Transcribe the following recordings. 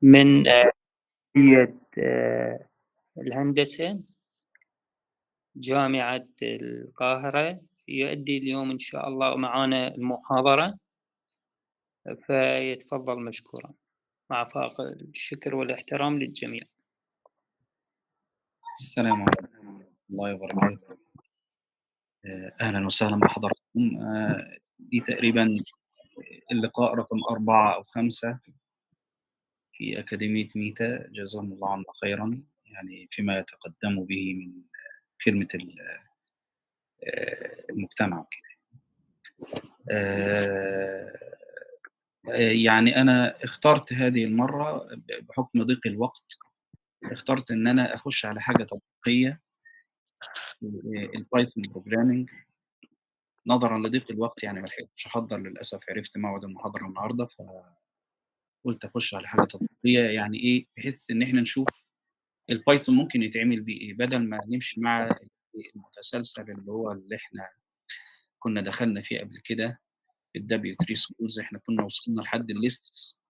من آه، كلية آه، الهندسة جامعة القاهرة يؤدي اليوم إن شاء الله معنا المحاضرة فيتفضل مشكورا مع فائق الشكر والاحترام للجميع السلام عليكم ورحمة الله وبركاته آه، أهلا وسهلا بحضراتكم آه، دي تقريبا اللقاء رقم أربعة أو خمسة في أكاديمية ميتا جزاهم الله عنا خيرا يعني فيما يتقدم به من خدمة ال- آه، المجتمع وكده آه، يعني أنا اخترت هذه المرة بحكم ضيق الوقت اخترت إن أنا أخش على حاجة تطبيقية البايثون بروجرامينج نظرا لضيق الوقت يعني ما لحقتش احضر للاسف عرفت موعد المحاضره النهارده فقلت اخش على حاجه تطبيقيه يعني ايه بحيث ان احنا نشوف البايثون ممكن يتعمل بيه ايه بدل ما نمشي مع المتسلسل اللي هو اللي احنا كنا دخلنا فيه قبل كده في الدبليو 3 سكولز احنا كنا وصلنا لحد الليستس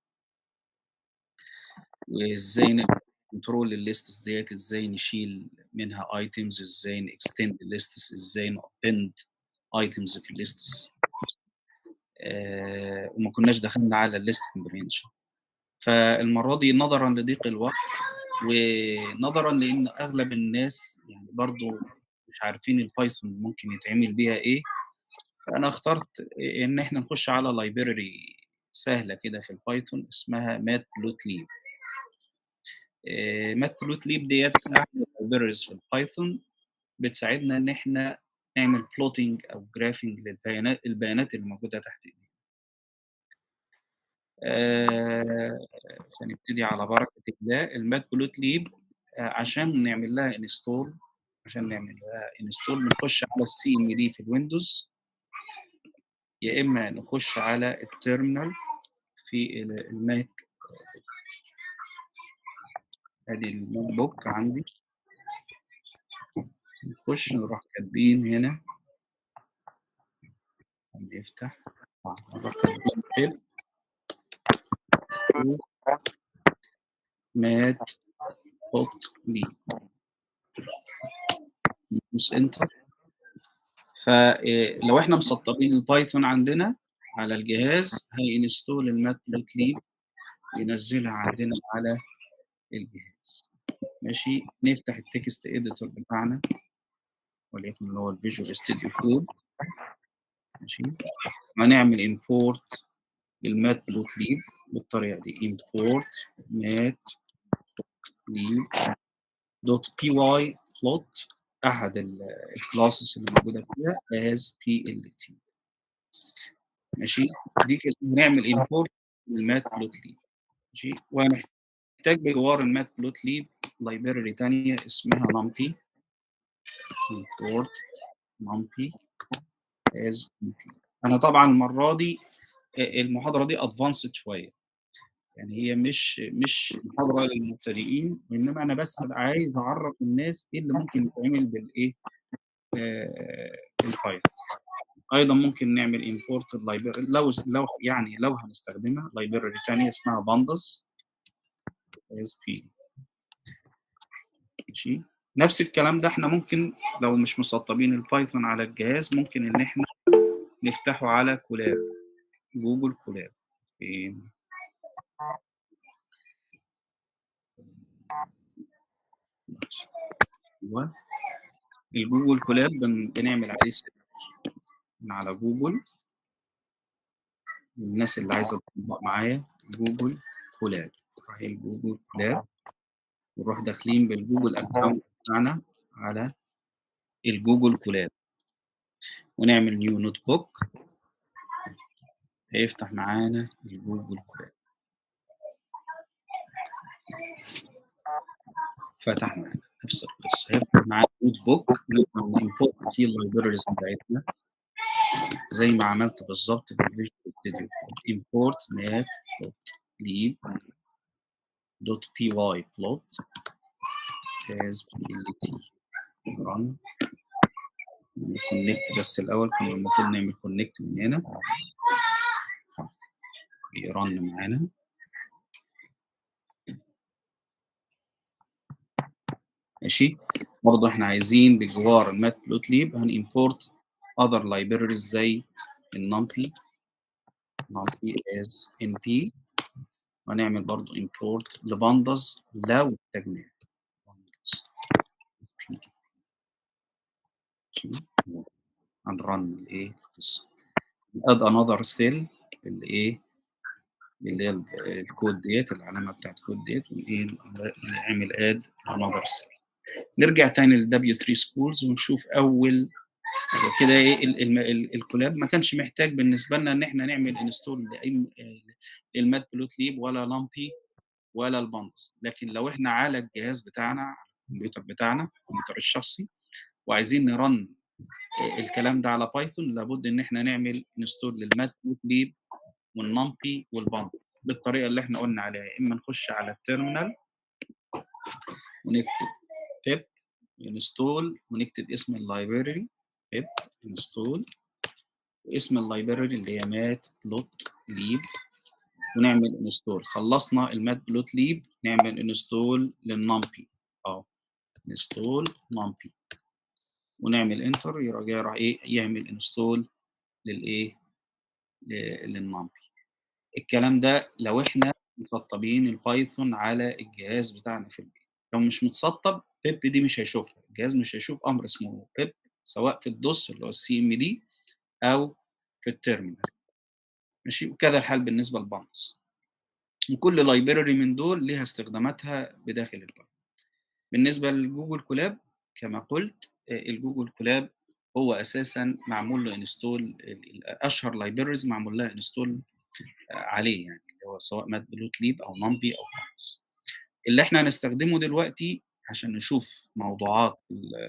وازاي نقدر كنترول الليستس ديت ازاي نشيل منها ايتمز ازاي نكستند الليستس ازاي نابند ايتمز في الليستس آه وما كناش دخلنا على الليست كومبرينشن فالمره دي نظرا لضيق الوقت ونظرا لان اغلب الناس يعني برضو مش عارفين البايثون ممكن يتعمل بيها ايه فانا اخترت ان احنا نخش على لايبراري سهله كده في البايثون اسمها مات بلوت ليب مات بلوت ليب ديت احد اللايبراريز في البايثون بتساعدنا ان احنا نعمل بلوتنج او جرافنج للبيانات البيانات اللي موجوده تحت ايدينا آه فنبتدي على بركه الله المات بلوت ليب آه عشان نعمل لها انستول عشان نعمل لها انستول بنخش على السي ام دي في الويندوز يا اما نخش على التيرمينال في الماك ادي الماك بوك عندي نخش نروح كاتبين هنا نفتح نروح كاتبين مات بوت لي ندوس انتر فلو احنا مسطبين البايثون عندنا على الجهاز هينستول المات بلوت ليب ينزلها عندنا على الجهاز ماشي نفتح التكست اديتور بتاعنا وليكن اللي هو الفيجوال ستوديو كود ماشي هنعمل امبورت للمات بلوت ليب بالطريقه دي امبورت مات ليب دوت بي واي بلوت احد الكلاسز اللي موجوده فيها as plt ماشي دي كده هنعمل امبورت للمات بلوت ليب ماشي وهنحتاج بجوار المات بلوت ليب لايبراري ثانيه اسمها numpy import numpy as numpy انا طبعا المره دي المحاضره دي ادفانسد شويه يعني هي مش مش محاضره للمبتدئين وانما انا بس عايز اعرف الناس ايه اللي ممكن يتعمل بالايه آه البايثون ايضا ممكن نعمل امبورت اللايبراري لو لو يعني لو هنستخدمها لايبراري ثانيه اسمها بانداس اس بي ماشي نفس الكلام ده احنا ممكن لو مش مسطبين البايثون على الجهاز ممكن ان احنا نفتحه على كولاب جوجل كولاب فين ايوه الجوجل كولاب بن... بنعمل عليه سيرش من على جوجل الناس اللي عايزه تطبق معايا جوجل كولاب رايح الجوجل كولاب ونروح داخلين بالجوجل اكونت بتاعنا على الجوجل كولاب ونعمل نيو نوت بوك هيفتح معانا الجوجل كولاب فتح معانا نفس القصه هيفتح معانا نوت بوك نقدر نمبورت فيه اللايبريز بتاعتنا زي ما عملت بالظبط في الفيجوال ستوديو import mat lead دوت بي واي بلوت as plt run كونكت بس الاول كنا المفروض نعمل كونكت من هنا بيرن معانا ماشي برضه احنا عايزين بجوار الماتبلوتليب هنimport other libraries زي النمبي نمبي as np وهنعمل برضه import لبندز لو احتاجناه هنرن الايه القصه add another cell الايه اللي هي الكود ديت العلامه بتاعت الكود ديت وايه نعمل اد another cell نرجع تاني لل W3 schools ونشوف اول كده ايه الكولاب ما كانش محتاج بالنسبه لنا ان احنا نعمل انستول للمات بلوت ليب ولا لامبي ولا البندز لكن لو احنا على الجهاز بتاعنا الكمبيوتر بتاعنا الكمبيوتر الشخصي وعايزين نرن الكلام ده على بايثون لابد ان احنا نعمل انستول للمات بلوت ليب والنمبي والبند بالطريقه اللي احنا قلنا عليها اما نخش على التيرمينال ونكتب pip انستول ونكتب اسم اللايبراري pip انستول واسم اللايبراري اللي هي مات بلوت ليب ونعمل انستول خلصنا المات بلوت ليب نعمل انستول للنمبي اه انستول نمبي ونعمل انتر يرجع ايه يعمل انستول للايه للنمبي الكلام ده لو احنا مسطبين البايثون على الجهاز بتاعنا في البيت لو مش متسطب بيب دي مش هيشوفها الجهاز مش هيشوف امر اسمه بيب سواء في الدوس اللي هو السي ام دي او في التيرمينال ماشي وكذا الحال بالنسبه للبانس وكل لايبراري من دول ليها استخداماتها بداخل البايثون بالنسبه للجوجل كولاب كما قلت الجوجل كولاب هو اساسا معمول له انستول اشهر لايبرز معمول لها انستول عليه يعني هو سواء مات بلوت ليب او نمبي او بانس اللي احنا هنستخدمه دلوقتي عشان نشوف موضوعات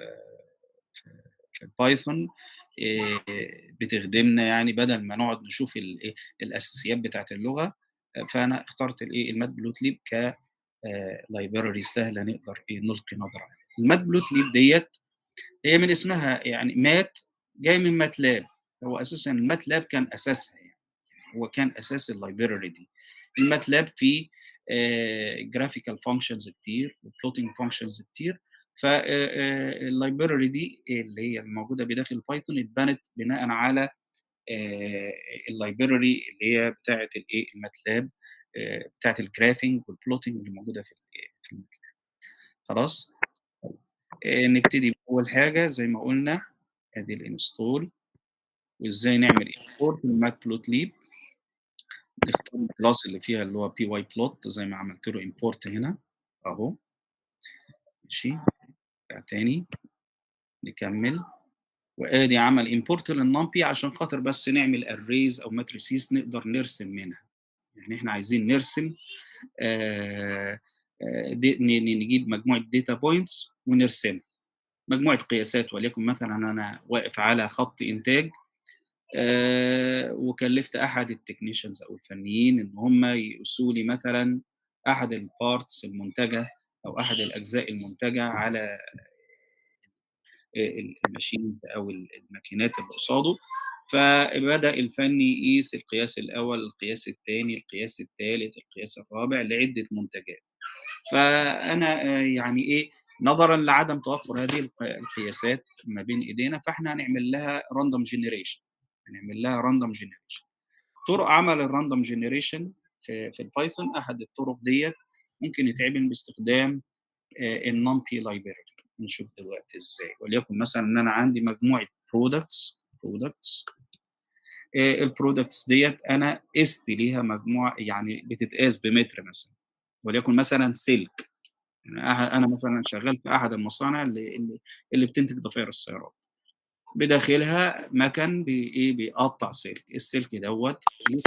في البايثون بتخدمنا يعني بدل ما نقعد نشوف الاساسيات بتاعت اللغه فانا اخترت الايه المات بلوت ليب ك لايبراري سهله نقدر ايه نلقي نظره عليها المات بلوت ليب ديت هي من اسمها يعني مات جاي من ماتلاب هو اساسا الماتلاب كان اساسها يعني هو كان اساس اللايبراري دي الماتلاب فيه جرافيكال فانكشنز كتير وبلوتنج فانكشنز كتير فاللايبراري دي اللي هي الموجوده بداخل البايثون اتبنت بناء على اللايبراري اللي هي بتاعه الايه الماتلاب بتاعه الجرافينج والبلوتنج اللي موجوده في في الماتلاب خلاص نبتدي باول حاجه زي ما قلنا ادي الانستول وازاي نعمل امبورت للمات بلوت ليب نختار الكلاس اللي فيها اللي هو بي واي بلوت زي ما عملت له امبورت هنا اهو ماشي نرجع تاني نكمل وادي عمل امبورت للنمبي عشان خاطر بس نعمل اريز او ماتريسيس نقدر نرسم منها يعني احنا عايزين نرسم آه دي نجيب مجموعه داتا بوينتس ونرسمها مجموعه قياسات وليكن مثلا انا واقف على خط انتاج آه وكلفت احد التكنيشنز او الفنيين ان هم يقيسوا لي مثلا احد البارتس المنتجه او احد الاجزاء المنتجه على الماشين او الماكينات اللي قصاده فبدا الفني يقيس القياس الاول القياس الثاني القياس الثالث القياس الرابع لعده منتجات فانا يعني ايه نظرا لعدم توفر هذه القياسات ما بين ايدينا فاحنا هنعمل لها راندوم جنريشن هنعمل لها راندوم جنريشن طرق عمل الراندوم جنريشن في, في البايثون احد الطرق ديت ممكن يتعمل باستخدام النمبي لايبراري نشوف دلوقتي ازاي وليكن مثلا ان انا عندي مجموعه برودكتس برودكتس البرودكتس ديت انا قست ليها مجموعه يعني بتتقاس بمتر مثلا وليكن مثلا سلك يعني انا مثلا شغال في احد المصانع اللي اللي, اللي بتنتج ضفائر السيارات بداخلها مكن بي بيقطع سلك السلك دوت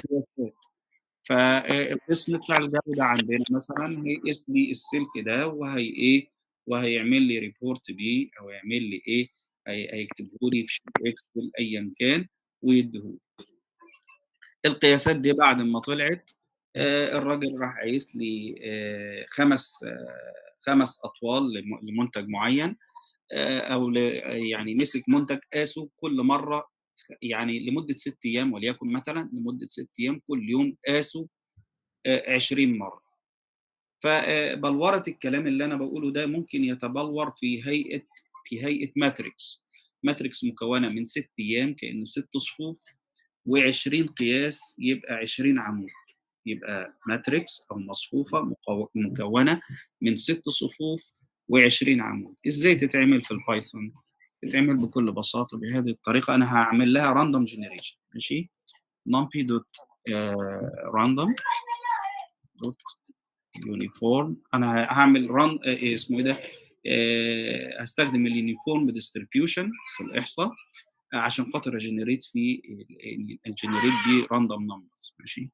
فالقسم بتاع الجوده عندنا مثلا هيقيس لي السلك ده وهي ايه وهيعمل لي ريبورت بيه او يعمل لي ايه هيكتبه لي في شيت اكسل ايا كان ويديهولي القياسات دي بعد ما طلعت آه الراجل راح قايس لي آه خمس آه خمس اطوال لمنتج معين او يعني مسك منتج قاسه كل مره يعني لمده ست ايام وليكن مثلا لمده ست ايام كل يوم قاسوا 20 مره فبلوره الكلام اللي انا بقوله ده ممكن يتبلور في هيئه في هيئه ماتريكس ماتريكس مكونه من ست ايام كان ست صفوف و20 قياس يبقى 20 عمود يبقى ماتريكس او مصفوفه مكونه من ست صفوف و20 عمود ازاي تتعمل في البايثون تتعمل بكل بساطه بهذه الطريقه انا هعمل لها راندوم جنريشن ماشي numpy دوت راندوم دوت يونيفورم انا هعمل ران اسمه ايه ده آه هستخدم اليونيفورم ديستريبيوشن في الاحصاء عشان خاطر اجنريت في اجنريت بي راندوم نمبرز ماشي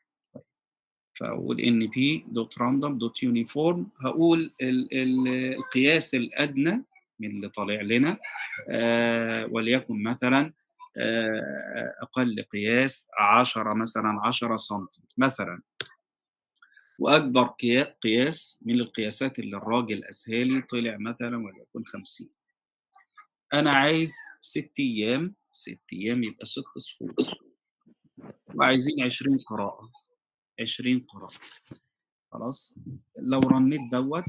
فاقول ان بي دوت راندوم دوت يونيفورم هقول ال ال القياس الادنى من اللي طالع لنا آه وليكن مثلا آه اقل قياس 10 مثلا 10 سم مثلا واكبر قياس من القياسات اللي الراجل اسهالي طلع مثلا وليكن 50 انا عايز ست ايام ست ايام يبقى ست صفوف وعايزين 20 قراءه 20 قراءه خلاص لو رنيت دوت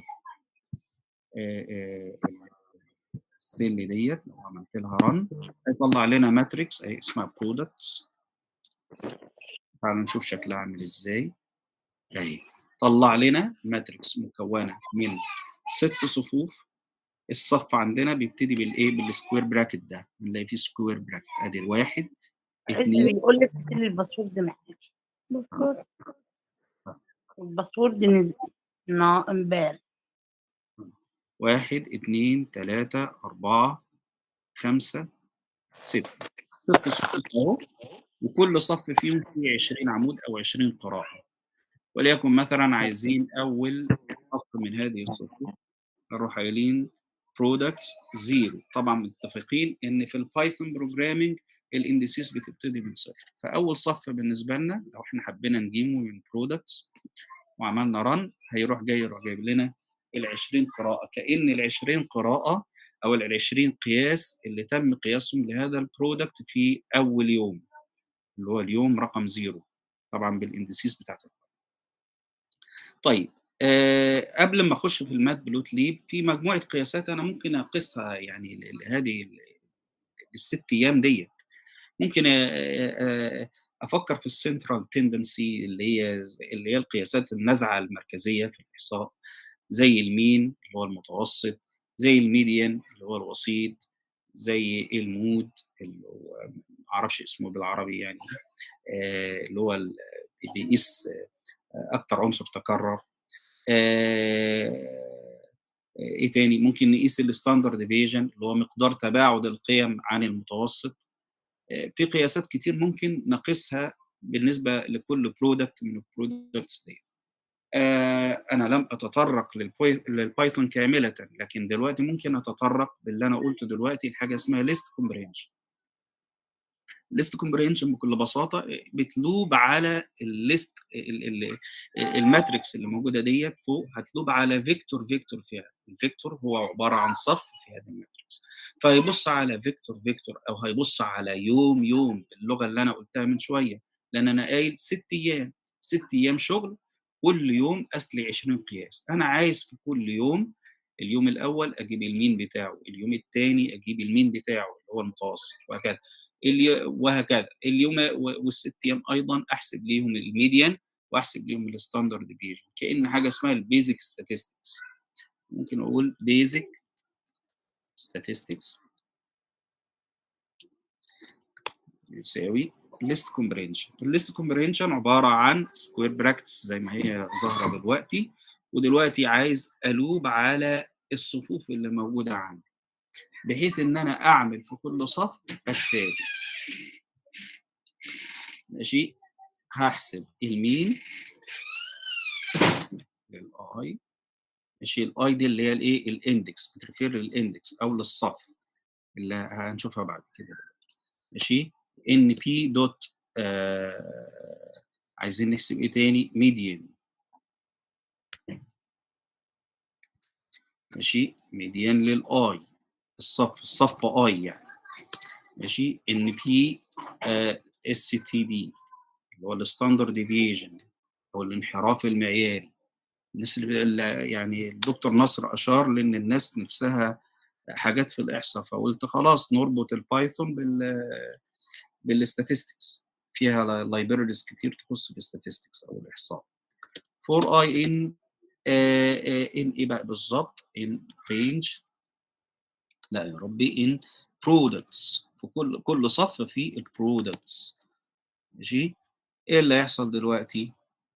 السيل ديت لو عملت لها رن هيطلع لنا ماتريكس اهي اسمها برودكتس تعالوا نشوف شكلها عامل ازاي اهي طلع لنا ماتريكس مكونه من ست صفوف الصف عندنا بيبتدي بالايه بالسكوير براكت ده بنلاقي فيه سكوير براكت ادي الواحد اتنين بيقول لك اكتب الباسورد محتاج باسورد الباسورد نزل امبارح واحد اتنين تلاتة أربعة خمسة ستة ست صفوف أهو وكل صف فيهم فيه 20 عمود أو 20 قراءة وليكن مثلا عايزين أول صف من هذه الصفوف نروح قايلين برودكتس زيرو طبعا متفقين ان في البايثون بروجرامينج الاندسيس بتبتدي من صفر فاول صف بالنسبه لنا لو احنا حبينا نجيبه من برودكتس وعملنا رن هيروح جاي يروح جايب لنا ال 20 قراءه كان ال 20 قراءه او ال 20 قياس اللي تم قياسهم لهذا البرودكت في اول يوم اللي هو اليوم رقم زيرو طبعا بالاندسيس بتاعت طيب أه قبل ما اخش في المات بلوت ليب في مجموعه قياسات انا ممكن اقيسها يعني هذه الست ايام ديت ممكن افكر في السنترال تندنسي اللي هي اللي هي القياسات النزعه المركزيه في الاحصاء زي المين اللي هو المتوسط زي الميديان اللي هو الوسيط زي المود اللي هو معرفش اسمه بالعربي يعني آه اللي هو بيقيس اكتر عنصر تكرر آه ايه تاني ممكن نقيس الستاندرد ديفيجن اللي هو مقدار تباعد القيم عن المتوسط آه في قياسات كتير ممكن نقيسها بالنسبه لكل برودكت من البرودكتس دي آه انا لم اتطرق للبايثون كامله لكن دلوقتي ممكن اتطرق باللي انا قلته دلوقتي لحاجه اسمها ليست كومبرينشن الليست كومبرينشن بكل بساطه بتلوب على الليست الماتريكس اللي موجوده ديت فوق هتلوب على فيكتور فيكتور فيها الفيكتور هو عباره عن صف في هذه الماتريكس فهيبص على فيكتور فيكتور او هيبص على يوم يوم باللغه اللي انا قلتها من شويه لان انا قايل ست ايام ست ايام شغل كل يوم اسلي 20 قياس انا عايز في كل يوم اليوم الاول اجيب المين بتاعه اليوم الثاني اجيب المين بتاعه اللي هو المتوسط وهكذا وهكذا اليوم والست ايام ايضا احسب ليهم الميديان واحسب ليهم الستاندرد ديفيجن كان حاجه اسمها البيزك statistics ممكن اقول بيزك statistics يساوي ليست كومبرينشن الليست كومبرينشن عباره عن سكوير براكتس زي ما هي ظاهره دلوقتي ودلوقتي عايز الوب على الصفوف اللي موجوده عندي بحيث ان انا اعمل في كل صف التالي ماشي هحسب المين للاي ماشي الاي دي اللي هي الايه الاندكس بترفير للاندكس او للصف اللي هنشوفها بعد كده ماشي ان بي دوت آه عايزين نحسب ايه تاني ميديان ماشي ميديان للاي الصف الصف اي يعني ماشي ان بي اس تي دي اللي هو الستاندرد ديفيجن او الانحراف المعياري الناس اللي اللي- يعني الدكتور نصر اشار لان الناس نفسها حاجات في الاحصاء فقلت خلاص نربط البايثون بال بالاستاتستكس فيها لايبريز كتير تخص بالاستاتستكس او الاحصاء فور اي ان ان ايه بقى بالظبط ان رينج لا يا ربي ان برودكتس في كل كل صف فيه البرودكتس ماشي ايه اللي هيحصل دلوقتي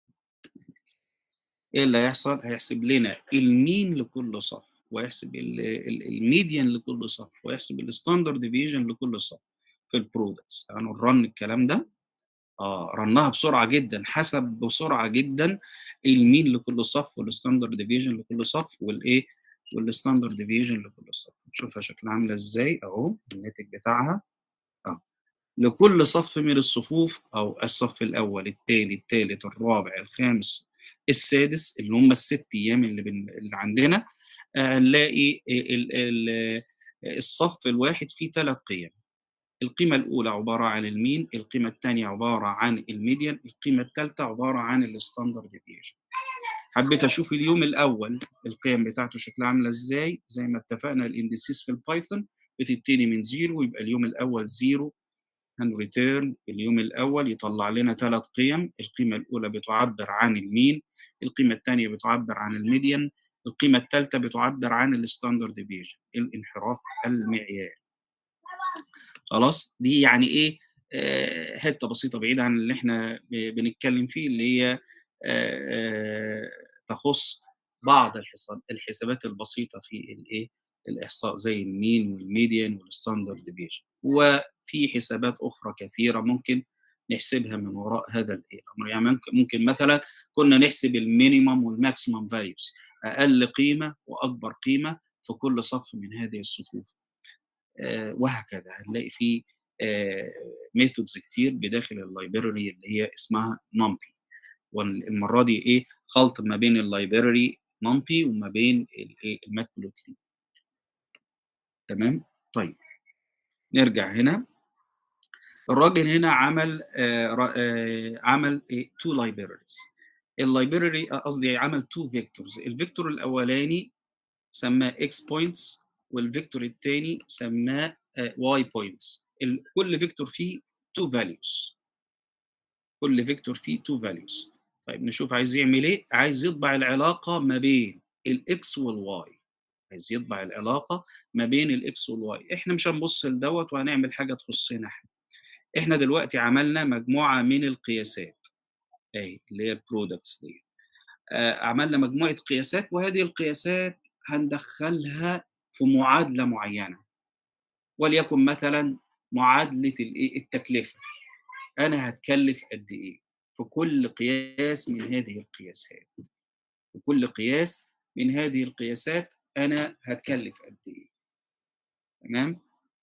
ايه اللي هيحصل هيحسب لنا المين لكل صف ويحسب الميديان لكل صف ويحسب الستاندرد ديفيجن لكل صف في البرودكتس تعالوا نرن الكلام ده اه رنها بسرعه جدا حسب بسرعه جدا المين لكل صف والستاندرد ديفيجن لكل صف والايه والستاندرد ديفيجن لكل صف نشوفها شكلها عامله ازاي اهو الناتج بتاعها اه لكل صف من الصفوف او الصف الاول الثاني الثالث الرابع الخامس السادس اللي هم الست ايام اللي, بن... اللي عندنا آه، هنلاقي ال... ال... الصف الواحد فيه ثلاث قيم القيمة الأولى عبارة عن المين، القيمة الثانية عبارة عن الميديان، القيمة الثالثة عبارة عن الستاندرد ديفيشن. حبيت أشوف اليوم الأول القيم بتاعته شكلها عاملة إزاي، زي ما اتفقنا الاندسيس في البايثون بتبتدي من زيرو يبقى اليوم الأول زيرو هن ريتيرن اليوم الأول يطلع لنا ثلاث قيم، القيمة الأولى بتعبر عن المين، القيمة الثانية بتعبر عن الميديان، القيمة الثالثة بتعبر عن الستاندرد ديفيشن، الانحراف المعياري. خلاص دي يعني ايه آه، حته بسيطه بعيده عن اللي احنا ب- بنتكلم فيه اللي هي آه، آه، تخص بعض الحساب الحسابات البسيطه في الايه الاحصاء زي المين والميديان والستاندرد ديفيشن وفي حسابات اخرى كثيره ممكن نحسبها من وراء هذا الايه الامر يعني ممكن ممكن مثلا كنا نحسب المينيمم والماكسيمم فاليوز اقل قيمه واكبر قيمه في كل صف من هذه الصفوف آه، وهكذا هنلاقي في ميثودز كتير بداخل اللايبراري اللي هي اسمها نمبي والمره دي ايه خلط ما بين اللايبراري نمبي وما بين الايه الماتبلوتلي تمام طيب نرجع هنا الراجل هنا عمل آه را- آه عمل ايه تو لايبراريز اللايبراري قصدي عمل تو فيكتورز الفيكتور الاولاني سماه اكس بوينتس والفيكتور الثاني سماه واي بوينتس كل فيكتور فيه تو فاليوز كل فيكتور فيه تو فاليوز طيب نشوف عايز يعمل ايه عايز يطبع العلاقه ما بين الاكس والواي عايز يطبع العلاقه ما بين الاكس والواي احنا مش هنبص لدوت وهنعمل حاجه تخصنا احنا احنا دلوقتي عملنا مجموعه من القياسات اهي اللي هي البرودكتس دي آه عملنا مجموعه قياسات وهذه القياسات هندخلها في معادله معينه وليكن مثلا معادله الايه التكلفه انا هتكلف قد ايه في كل قياس من هذه القياسات في كل قياس من هذه القياسات انا هتكلف قد ايه تمام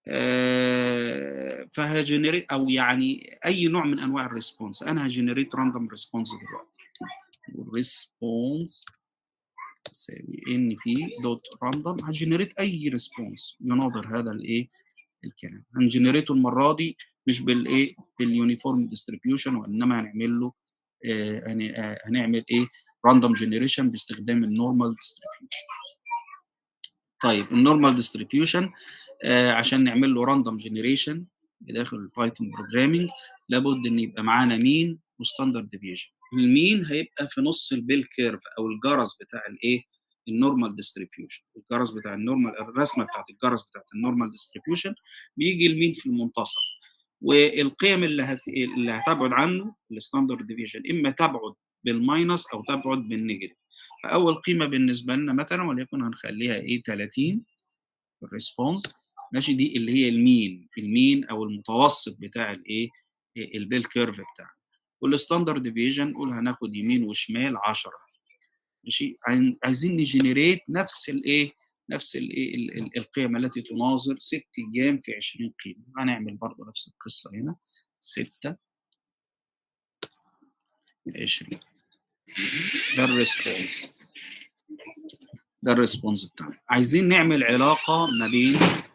آه فهجنريت او يعني اي نوع من انواع الريسبونس انا هجنريت راندوم ريسبونس دلوقتي والريسبونس تساوي ان بي دوت راندوم هجنريت اي ريسبونس يناظر هذا الايه الكلام هنجنريته المره دي مش بالايه باليونيفورم ديستريبيوشن وانما هنعمل له آه هن- آه، هنعمل ايه راندوم جنريشن باستخدام النورمال ديستريبيوشن طيب النورمال ديستريبيوشن آه عشان نعمل له راندوم جنريشن بداخل البايثون بروجرامينج لابد ان يبقى معانا مين وستاندرد ديفيجن المين هيبقى في نص البيل كيرف او الجرس بتاع الايه النورمال ديستريبيوشن الجرس بتاع النورمال الرسمه بتاعت الجرس بتاعت النورمال ديستريبيوشن بيجي المين في المنتصف والقيم اللي هت... اللي هتبعد عنه الستاندرد ديفيجن اما تبعد بالماينس او تبعد بالنيجاتيف فاول قيمه بالنسبه لنا مثلا وليكن هنخليها ايه 30 الريسبونس ماشي دي اللي هي المين المين او المتوسط بتاع الايه البيل كيرف بتاعنا والستاندرد ديفيجن قول هناخد يمين وشمال 10 ماشي عايزين- عايزين نجنريت نفس الايه نفس الايه ال- ال- القيم التي تناظر ست ايام في 20 قيمه هنعمل برضه نفس القصه هنا 6 20 ده الريسبونس ده الريسبونس بتاعنا عايزين نعمل علاقه ما بين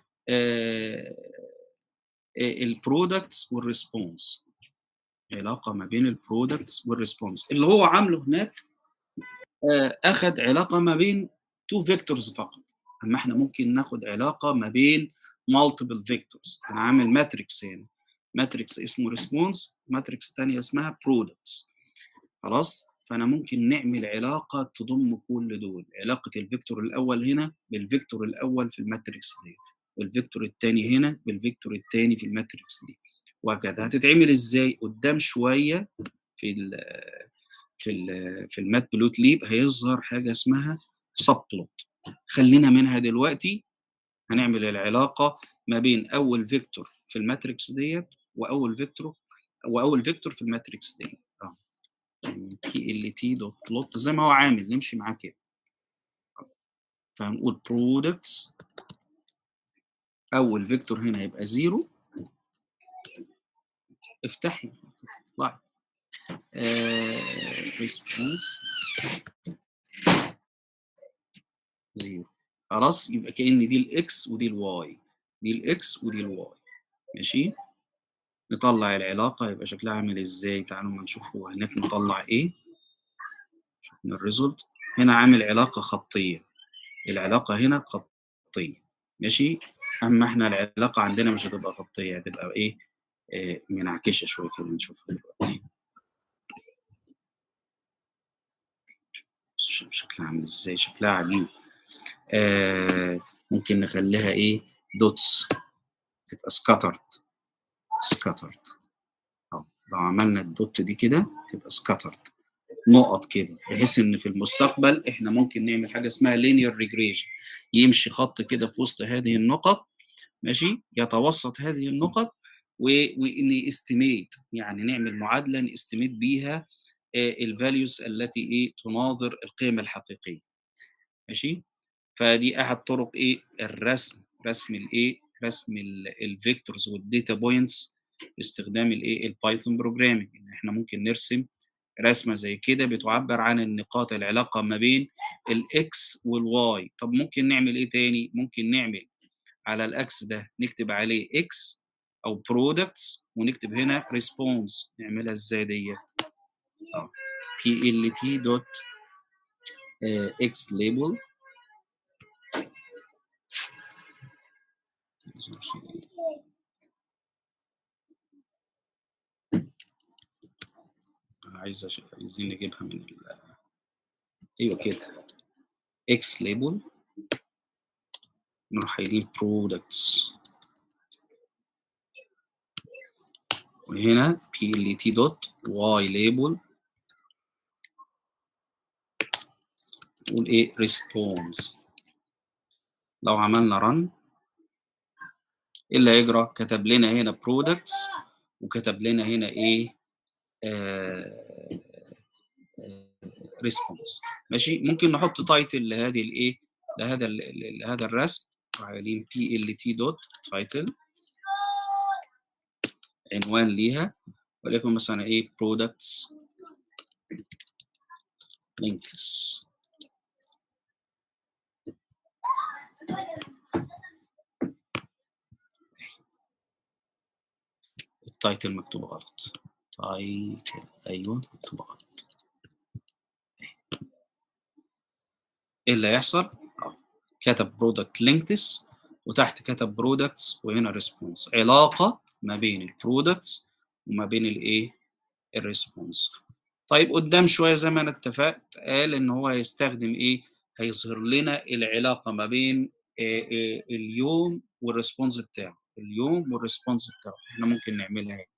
البرودكتس والريسبونس علاقه ما بين البرودكتس والريسبونس اللي هو عامله هناك آه، اخذ علاقه ما بين تو فيكتورز فقط اما احنا ممكن ناخد علاقه ما بين مالتيبل فيكتورز انا عامل ماتريكس هنا ماتريكس اسمه ريسبونس ماتريكس ثانيه اسمها برودكتس خلاص فانا ممكن نعمل علاقه تضم كل دول علاقه الفيكتور الاول هنا بالفيكتور الاول في الماتريكس دي والفيكتور الثاني هنا بالفيكتور الثاني في الماتريكس دي وهكذا هتتعمل ازاي قدام شويه في ال في ال في المات بلوت ليب هيظهر حاجه اسمها سب بلوت خلينا منها دلوقتي هنعمل العلاقه ما بين اول فيكتور في الماتريكس ديت واول فيكتور واول فيكتور في الماتريكس ديت اه بي ال تي دوت بلوت زي ما هو عامل نمشي معاه كده فهنقول برودكتس اول فيكتور هنا هيبقى زيرو افتحي اطلعي ريسبونس زيرو خلاص يبقى كأن دي الاكس ودي الواي دي الاكس ودي الواي ماشي نطلع العلاقة يبقى شكلها عامل ازاي تعالوا ما نشوف هو هناك نطلع ايه شوفنا الريزلت هنا عامل علاقة خطية العلاقة هنا خطية ماشي اما احنا العلاقة عندنا مش هتبقى خطية هتبقى ايه آه منعكشة شوية كده نشوفها دلوقتي شكلها عامل ازاي شكلها عجيب آه ممكن نخليها ايه دوتس تبقى سكاترد سكاترد اه لو عملنا الدوت دي كده تبقى سكاترد نقط كده بحيث ان في المستقبل احنا ممكن نعمل حاجه اسمها لينير ريجريشن يمشي خط كده في وسط هذه النقط ماشي يتوسط هذه النقط وان استيميت يعني نعمل معادله نستيميت بيها الفاليوز التي ايه تناظر القيمه الحقيقيه ماشي فدي احد طرق ايه الرسم رسم الايه رسم الفيكتورز والداتا بوينتس باستخدام الايه البايثون بروجرامينج ان احنا ممكن نرسم رسمه زي كده بتعبر عن النقاط العلاقه ما بين الاكس والواي طب ممكن نعمل ايه تاني ممكن نعمل على الاكس ده نكتب عليه اكس او برودكتس ونكتب هنا ريسبونس نعملها ازاي ديت اه بي ال تي دوت اكس ليبل عايز أش... عايزين نجيبها من ال... ايوه كده اكس ليبل نروح قايلين برودكتس وهنا بي ال تي دوت واي ليبل نقول ايه ريسبونس لو عملنا رن ايه اللي هيجرى كتب لنا هنا برودكتس وكتب لنا هنا ايه ريسبونس ماشي ممكن نحط تايتل لهذه الايه لهذا ال لهذا الرسم عاملين بي ال تي دوت تايتل عنوان ليها وليكن مثلا ايه products links التايتل مكتوب غلط تايتل ايوه مكتوب غلط ايه اللي هيحصل كتب برودكت لينكس وتحت كتب برودكتس وهنا ريسبونس علاقه ما بين البرودكتس وما بين الايه الريسبونس طيب قدام شويه زي ما انا اتفقت قال ان هو هيستخدم ايه هيظهر لنا العلاقه ما بين إيه إيه اليوم والريسبونس بتاعه اليوم والريسبونس بتاعه احنا ممكن نعملها ايه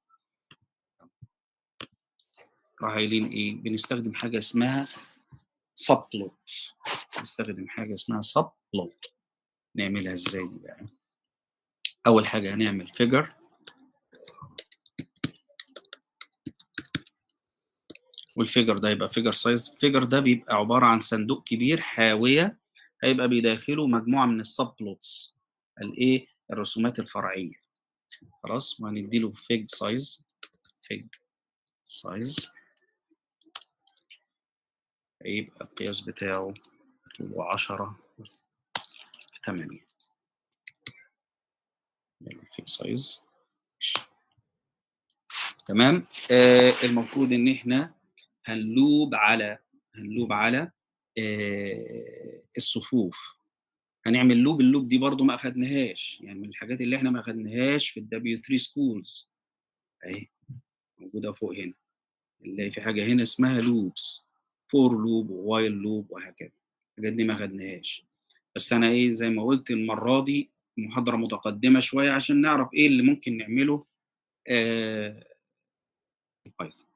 راح قايلين ايه بنستخدم حاجه اسمها سبلوت نستخدم حاجه اسمها سبلوت نعملها ازاي دي بقى اول حاجه هنعمل فيجر والفيجر ده يبقى فيجر سايز الفيجر ده بيبقى عباره عن صندوق كبير حاويه هيبقى بداخله مجموعه من السبلوتس الايه الرسومات الفرعيه خلاص وهنديله فيج سايز فيج سايز هيبقى القياس بتاعه هو 10 في 8 الفيج سايز تمام آه المفروض ان احنا هنلوب على هنلوب على آه الصفوف هنعمل لوب اللوب دي برضو ما اخدناهاش يعني من الحاجات اللي احنا ما اخدناهاش في الدبليو 3 سكولز اهي موجوده فوق هنا نلاقي في حاجه هنا اسمها لوبس فور لوب ووايل لوب وهكذا الحاجات دي ما خدناهاش بس انا ايه زي ما قلت المره دي محاضره متقدمه شويه عشان نعرف ايه اللي ممكن نعمله آه بايثون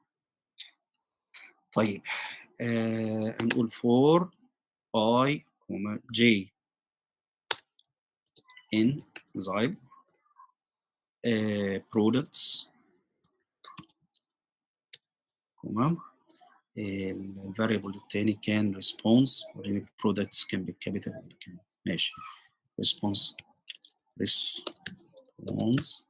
طيب آه هنقول فور اي كوما جي ان زايب برودكتس تمام الفاريبل التاني كان ريسبونس وريني برودكتس كان بالكابيتال ولا كان ماشي ريسبونس ريسبونس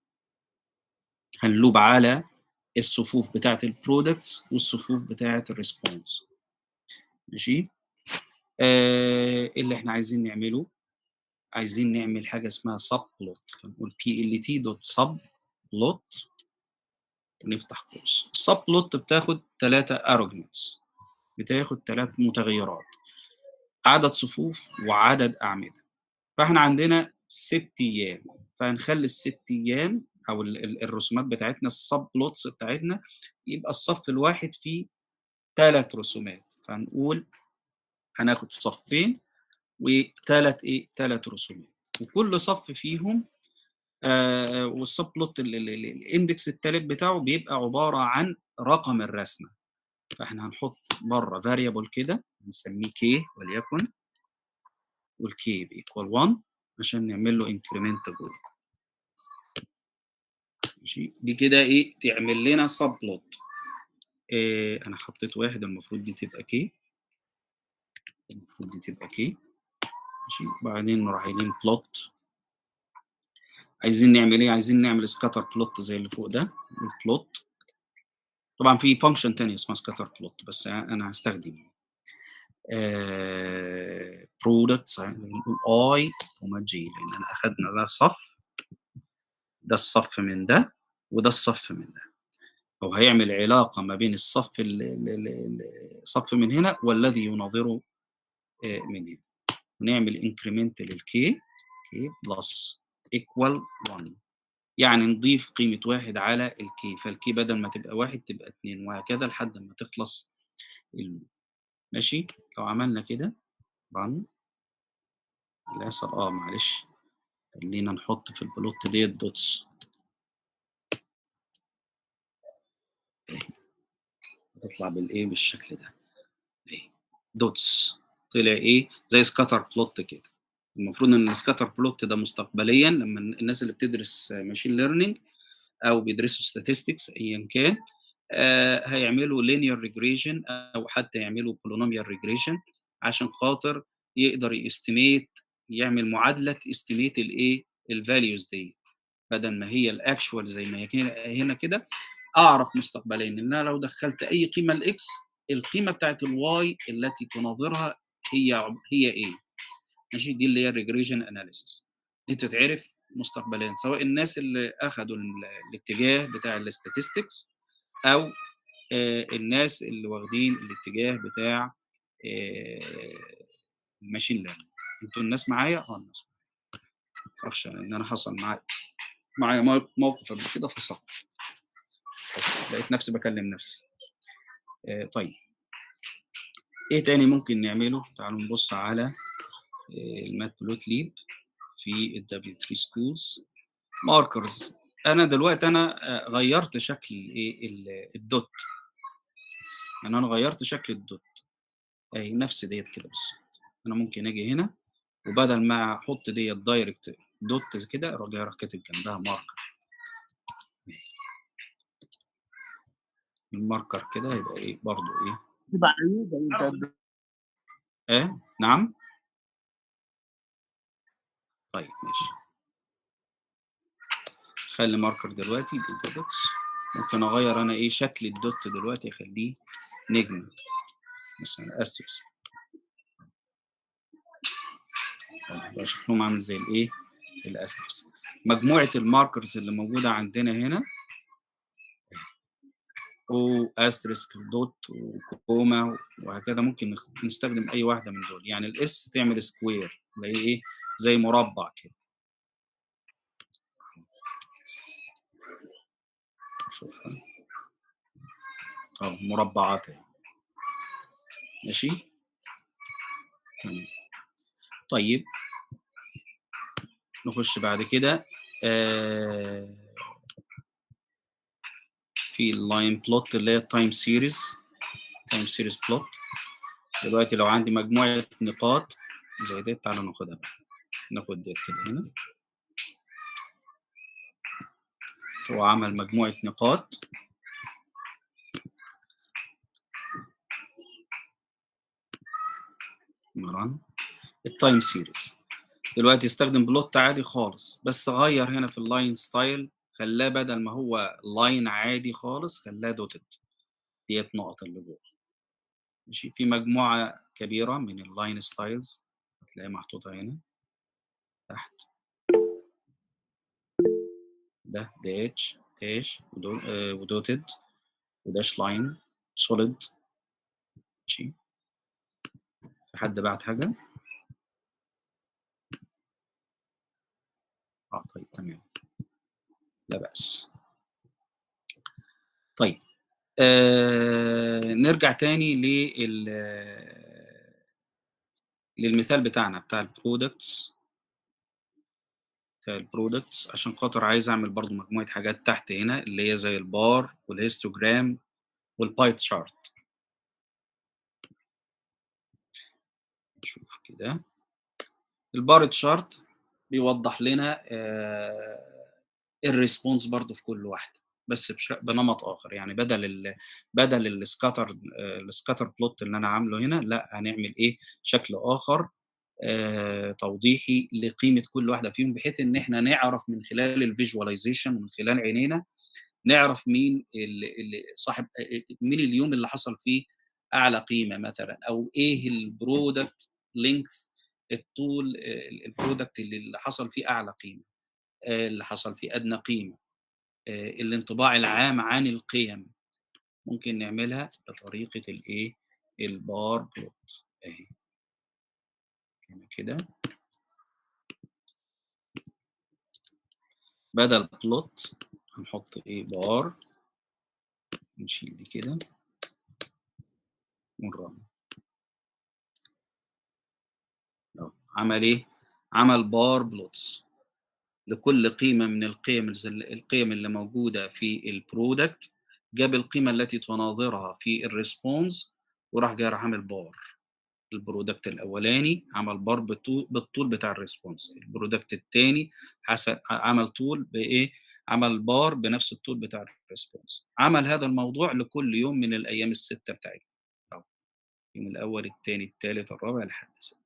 هنلوب على الصفوف بتاعه البرودكتس والصفوف بتاعه الريسبونس ماشي آه اللي احنا عايزين نعمله عايزين نعمل حاجه اسمها سب بلوت فنقول بي ال تي دوت سب بلوت ونفتح قوس السب بلوت بتاخد ثلاثة ارجمنتس بتاخد ثلاث متغيرات عدد صفوف وعدد اعمده فاحنا عندنا ست ايام فهنخلي الست ايام او الرسومات بتاعتنا السب بلوتس بتاعتنا يبقى الصف الواحد فيه ثلاث رسومات فهنقول هناخد صفين وثلاث ايه ثلاث رسومات وكل صف فيهم آه والسب بلوت الاندكس الثالث بتاعه بيبقى عباره عن رقم الرسمه فاحنا هنحط بره فاريبل كده نسميه كي وليكن والكي بيكوال 1 عشان نعمل له انكريمنت جوه ماشي دي كده ايه تعمل لنا سب بلوت إيه انا حطيت واحد المفروض دي تبقى كي المفروض دي تبقى كي ماشي بعدين نروح قايلين بلوت عايزين نعمل ايه عايزين نعمل سكاتر بلوت زي اللي فوق ده البلوت طبعا في فانكشن تاني اسمها سكاتر بلوت بس انا هستخدم برودكتس نقول اي وما جي لان انا اخدنا ده صف ده الصف من ده وده الصف من ده او هيعمل علاقه ما بين الصف الصف من هنا والذي يناظره من هنا ونعمل انكريمنت للكي كي بلس ايكوال 1 يعني نضيف قيمة واحد على الكي فالكي بدل ما تبقى واحد تبقى اتنين وهكذا لحد ما تخلص اللوب ماشي لو عملنا كده رن اللي يحصل اه معلش خلينا نحط في البلوت ديت دوتس ايه هتطلع بالايه بالشكل ده ايه دوتس طلع ايه زي سكاتر بلوت كده المفروض ان السكاتر بلوت ده مستقبليا لما الناس اللي بتدرس ماشين ليرنينج او بيدرسوا statistics ايا كان آه هيعملوا linear regression او حتى يعملوا polynomial regression عشان خاطر يقدر يستيميت يعمل معادله استيميت الايه الفاليوز دي بدل ما هي الاكشوال زي ما هي هنا كده اعرف مستقبليا ان انا لو دخلت اي قيمه لاكس القيمه بتاعت الواي التي تناظرها هي هي ايه ماشي دي اللي هي الريجريشن اناليسيس دي تتعرف مستقبليا سواء الناس اللي اخذوا الاتجاه بتاع الاستاتستكس او آه الناس اللي واخدين الاتجاه بتاع آه الماشين ليرنينج انتوا الناس معايا اه الناس معايا اخشى ان انا حصل معايا معايا موقف قبل كده فصلت بس لقيت نفسي بكلم نفسي آه طيب ايه تاني ممكن نعمله تعالوا نبص على المات بلوت ليب في الدبليو 3 سكولز ماركرز انا دلوقتي انا غيرت شكل ايه الدوت يعني انا غيرت شكل الدوت اهي نفس ديت كده بالظبط انا ممكن اجي هنا وبدل ما احط ديت دايركت دوت كده اروح جاي راح كاتب جنبها ماركر الماركر كده يبقى ايه برضو ايه يبقى عيوب انت ايه نعم طيب ماشي خلي ماركر دلوقتي دي دوتس ممكن اغير انا ايه شكل الدوت دلوقتي اخليه نجمه مثلا اسوس يبقى شكلهم عامل زي الايه الاسوس مجموعه الماركرز اللي موجوده عندنا هنا او استريسك دوت وكوما وهكذا ممكن نخ- نستخدم اي واحده من دول يعني الاس تعمل سكوير اللي هي ايه زي مربع كده شوفها اه مربعات اهي ماشي تمام طيب نخش بعد كده آه في اللاين بلوت اللي هي التايم سيريز تايم سيريز بلوت دلوقتي لو عندي مجموعة نقاط زي ديت تعالوا ناخدها بقى ناخد ديت كده هنا هو عمل مجموعة نقاط مران التايم سيريز دلوقتي استخدم بلوت عادي خالص بس غير هنا في اللاين ستايل خلاه بدل ما هو لاين عادي خالص خلاه دوتد ديت نقط اللي جوه ماشي في مجموعة كبيرة من اللاين ستايلز هتلاقيها محطوطة هنا تحت ده داش داش ودو- آه، ودوتد وداش لاين سوليد ماشي في حد بعت حاجة؟ اه طيب تمام لا بأس طيب آه نرجع تاني لل للمثال بتاعنا بتاع البرودكتس بتاع البرودكتس عشان خاطر عايز اعمل برضو مجموعة حاجات تحت هنا اللي هي زي البار والهيستوجرام والباي تشارت نشوف كده البار تشارت بيوضح لنا آه الريسبونس برضو في كل واحدة بس بش- بنمط اخر يعني بدل ال بدل السكاتر السكاتر بلوت اللي انا عامله هنا لا هنعمل ايه شكل اخر آه توضيحي لقيمه كل واحده فيهم بحيث ان احنا نعرف من خلال الفيجواليزيشن ومن خلال عينينا نعرف مين اللي اللي صاحب مين اليوم اللي حصل فيه اعلى قيمه مثلا او ايه البرودكت لينث الطول آه، البرودكت اللي اللي حصل فيه اعلى قيمه آه، اللي حصل فيه ادنى قيمه آه، الانطباع العام عن القيم ممكن نعملها بطريقة الايه البار بلوت اهي هنا كده بدل بلوت هنحط ايه بار نشيل دي كده ونرن أهو. عمل ايه عمل بار بلوتس لكل قيمة من القيم الز- القيم اللي موجودة في البرودكت جاب القيمة التي تناظرها في الريسبونس وراح جاي راح عامل بار البرودكت الاولاني عمل بار بالطو- بالطول بتاع الريسبونس البرودكت الثاني حسب عمل طول بايه عمل بار بنفس الطول بتاع الريسبونس عمل هذا الموضوع لكل يوم من الايام السته بتاعتنا أهو. اليوم الاول الثاني الثالث الرابع لحد سته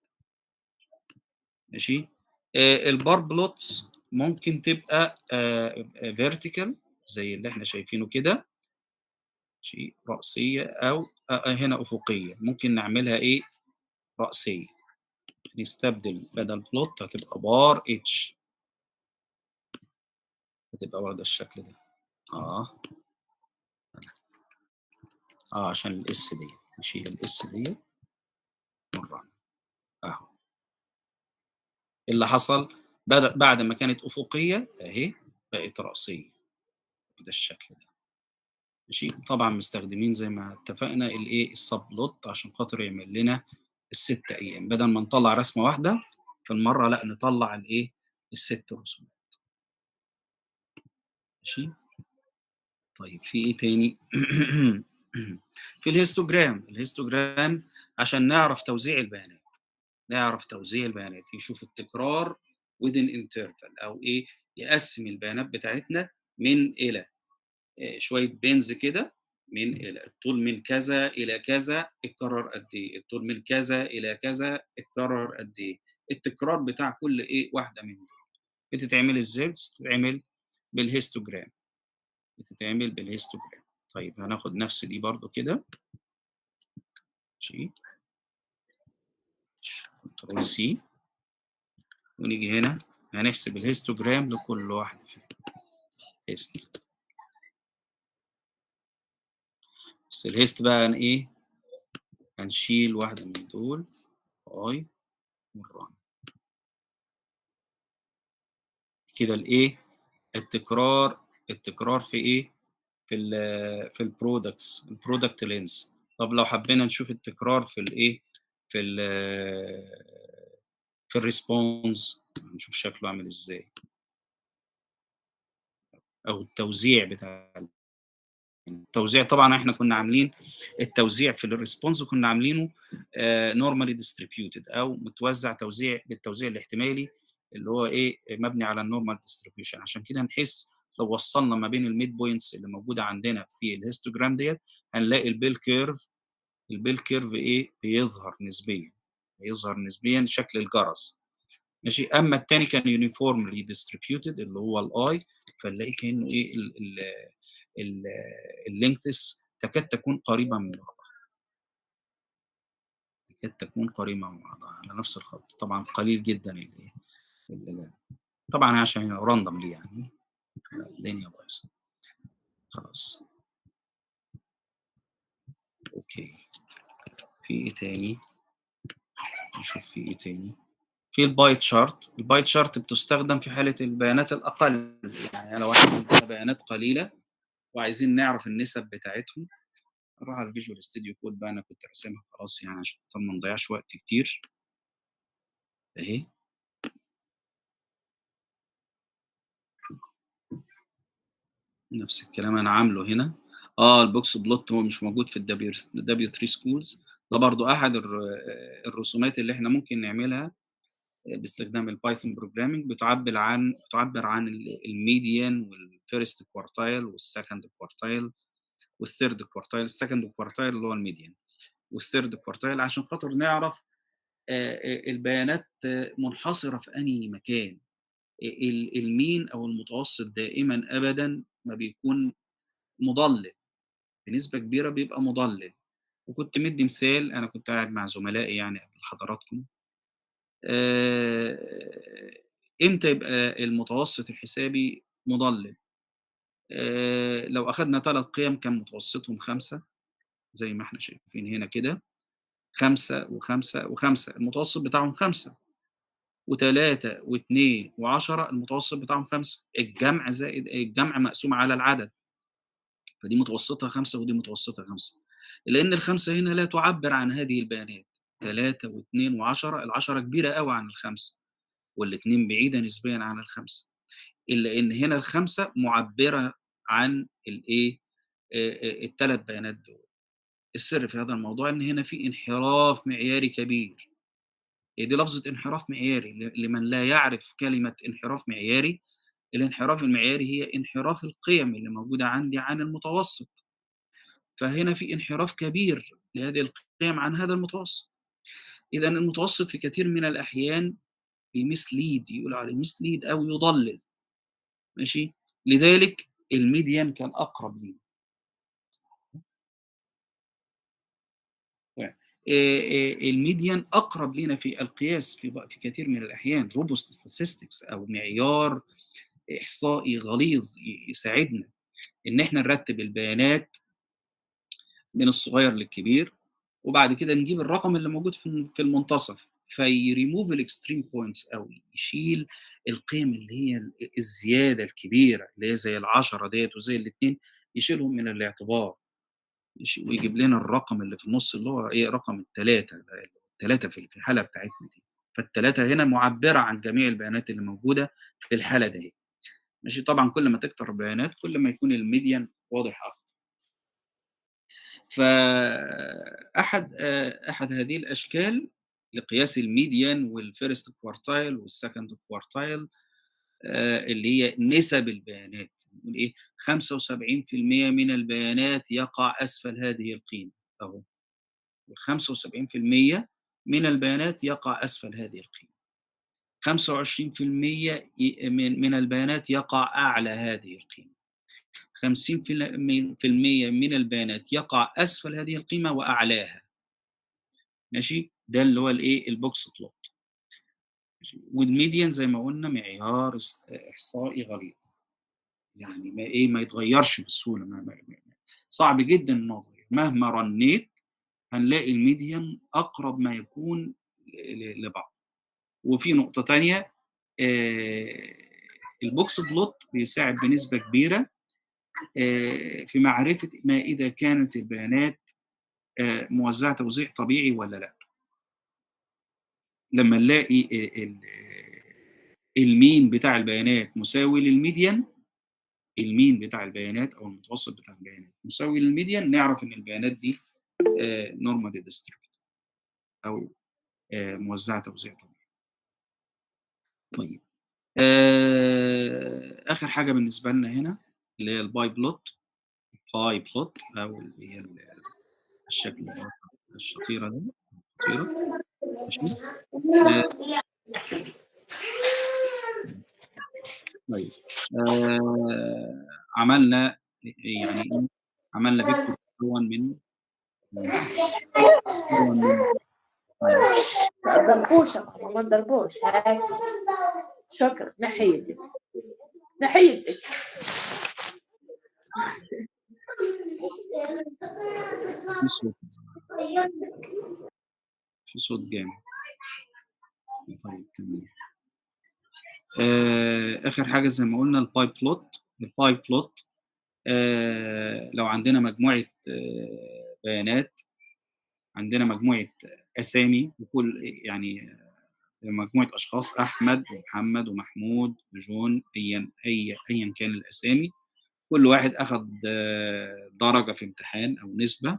ماشي آه البار بلوتس ممكن تبقى فيرتيكال زي اللي احنا شايفينه كده شيء رأسية أو آه هنا أفقية ممكن نعملها إيه رأسية نستبدل بدل بلوت هتبقى بار اتش هتبقى واخدة الشكل ده اه اه عشان الاس دي نشيل الاس دي مرة اهو اللي حصل بعد بعد ما كانت افقية اهي بقت رأسية ده الشكل ده ماشي طبعا مستخدمين زي ما اتفقنا الايه السب بلوت عشان خاطر يعمل لنا الست ايام بدل ما نطلع رسمة واحدة في المرة لا نطلع الايه الست رسومات ماشي طيب في ايه تاني في الهيستوجرام الهيستوجرام عشان نعرف توزيع البيانات نعرف توزيع البيانات يشوف التكرار within interval او ايه يقسم البيانات بتاعتنا من الى إيه شويه بنز كده من الى الطول من كذا الى كذا اتكرر قد ايه الطول من كذا الى كذا اتكرر قد ايه التكرار بتاع كل ايه واحده من دول بتتعمل ازاي بتتعمل بالهيستوجرام بتتعمل بالهيستوجرام طيب هناخد نفس دي برضو كده ماشي كنترول سي ونيجي هنا هنحسب الهيستوجرام لكل واحدة فيهم هيست بس الهيست بقى هن ايه هنشيل واحده من دول اي والران كده الايه التكرار التكرار في ايه في ال في البرودكتس البرودكت لينز طب لو حبينا نشوف التكرار في الايه في ال في الريسبونس نشوف شكله عامل ازاي او التوزيع بتاع التوزيع طبعا احنا كنا عاملين التوزيع في الريسبونس كنا عاملينه نورمالي ديستريبيوتد او متوزع توزيع بالتوزيع الاحتمالي اللي هو ايه مبني على النورمال ديستريبيوشن عشان كده نحس لو وصلنا ما بين الميد بوينتس اللي موجوده عندنا في الهيستوجرام ديت هنلاقي البيل كيرف البيل كيرف ايه بيظهر نسبيا بيظهر نسبيا شكل الجرس ماشي اما الثاني كان يونيفورملي ديستريبيوتد اللي هو الاي فنلاقي كانه ايه اللينكثس تكاد تكون قريبه من بعضها تكاد تكون قريبه من بعضها على نفس الخط طبعا قليل جدا اللي, اللي طبعا عشان راندوملي يعني الدنيا بايظه خلاص اوكي في ايه تاني نشوف في ايه تاني في الباي تشارت الباي تشارت بتستخدم في حاله البيانات الاقل يعني لو احنا عندنا بيانات قليله وعايزين نعرف النسب بتاعتهم نروح على الفيجوال ستوديو كود بقى انا كنت راسمها خلاص يعني عشان ما نضيعش وقت كتير اهي نفس الكلام انا عامله هنا اه البوكس بلوت هو مش موجود في الدبليو دبليو 3 سكولز ده برضو احد الرسومات اللي احنا ممكن نعملها باستخدام البايثون بروجرامينج بتعبر عن بتعبر عن الميديان والفيرست كوارتايل والسكند كوارتايل والثيرد كوارتايل السكند كوارتايل اللي هو الميديان والثيرد كوارتايل عشان خاطر نعرف البيانات منحصره في انهي مكان المين او المتوسط دائما ابدا ما بيكون مضلل بنسبه كبيره بيبقى مضلل وكنت مدي مثال انا كنت قاعد مع زملائي يعني قبل حضراتكم آه امتى يبقى المتوسط الحسابي مضلل آه لو اخذنا ثلاث قيم كان متوسطهم خمسة زي ما احنا شايفين هنا كده خمسة وخمسة وخمسة المتوسط بتاعهم خمسة وثلاثة واثنين وعشرة المتوسط بتاعهم خمسة الجمع زائد الجمع مقسوم على العدد فدي متوسطها خمسة ودي متوسطها خمسة لأن الخمسة هنا لا تعبر عن هذه البيانات ثلاثة واثنين وعشرة العشرة كبيرة قوي عن الخمسة والاثنين بعيدة نسبيا عن الخمسة إلا إن هنا الخمسة معبرة عن الإيه الثلاث بيانات دول السر في هذا الموضوع إن هنا في انحراف معياري كبير هي دي لفظة انحراف معياري لمن لا يعرف كلمة انحراف معياري الانحراف المعياري هي انحراف القيم اللي موجودة عندي عن المتوسط فهنا في انحراف كبير لهذه القيم عن هذا المتوسط إذا المتوسط في كثير من الأحيان بيمسليد يقول عليه مسليد أو يضلل ماشي لذلك الميديان كان أقرب لي الميديان اقرب لنا في القياس في في كثير من الاحيان روبوست ستاتستكس او معيار احصائي غليظ يساعدنا ان احنا نرتب البيانات من الصغير للكبير وبعد كده نجيب الرقم اللي موجود في المنتصف فيريموف الاكستريم بوينتس او يشيل القيم اللي هي الزياده الكبيره اللي هي زي العشرة ديت وزي الاثنين يشيلهم من الاعتبار ويجيب لنا الرقم اللي في النص اللي هو ايه رقم الثلاثه الثلاثه في الحاله بتاعتنا دي فالثلاثه هنا معبره عن جميع البيانات اللي موجوده في الحاله دي ماشي طبعا كل ما تكتر البيانات كل ما يكون الميديان واضح اكتر فاحد احد هذه الاشكال لقياس الميديان والفيرست كوارتايل والسكند كوارتايل اللي هي نسب البيانات نقول ايه 75% من البيانات يقع اسفل هذه القيمه اهو 75% من البيانات يقع اسفل هذه القيمه 25% من من البيانات يقع اعلى هذه القيمه 50% من البيانات يقع اسفل هذه القيمه واعلاها ماشي ده اللي هو الايه البوكس بلوت والميديان زي ما قلنا معيار احصائي غليظ يعني ما ايه ما يتغيرش بسهوله ما ما ما صعب جدا انه يتغير مهما رنيت هنلاقي الميديان اقرب ما يكون ل- لبعض وفي نقطه تانية آه، البوكس بلوت بيساعد بنسبه كبيره آه، في معرفه ما اذا كانت البيانات آه، موزعه توزيع طبيعي ولا لا لما نلاقي آه، ال- آه، المين بتاع البيانات مساوي للميديان المين بتاع البيانات او المتوسط بتاع البيانات مساوي للميديان نعرف ان البيانات دي نورمالي ديستريبيوتد او آه، موزعه توزيع طبيعي طيب آه، اخر حاجه بالنسبه لنا هنا اللي هي الباي بلوت باي بلوت او اللي هي ال- الشكل الشطيره ده الشطيره ماشي آه، طيب آه، عملنا يعني إيه؟ عملنا فيكتور مكون من مكون من ضربوشة ما تضربوش هاي شكرا نحي يدك نحي يدك في صوت في صوت جامد طيب تمام آه، اخر حاجه زي ما قلنا الباي بلوت الباي بلوت آه، لو عندنا مجموعه آه، بيانات عندنا مجموعه اسامي وكل يعني آه، مجموعه اشخاص احمد ومحمد ومحمود وجون ايا اي ايا كان الاسامي كل واحد اخذ آه، درجه في امتحان او نسبه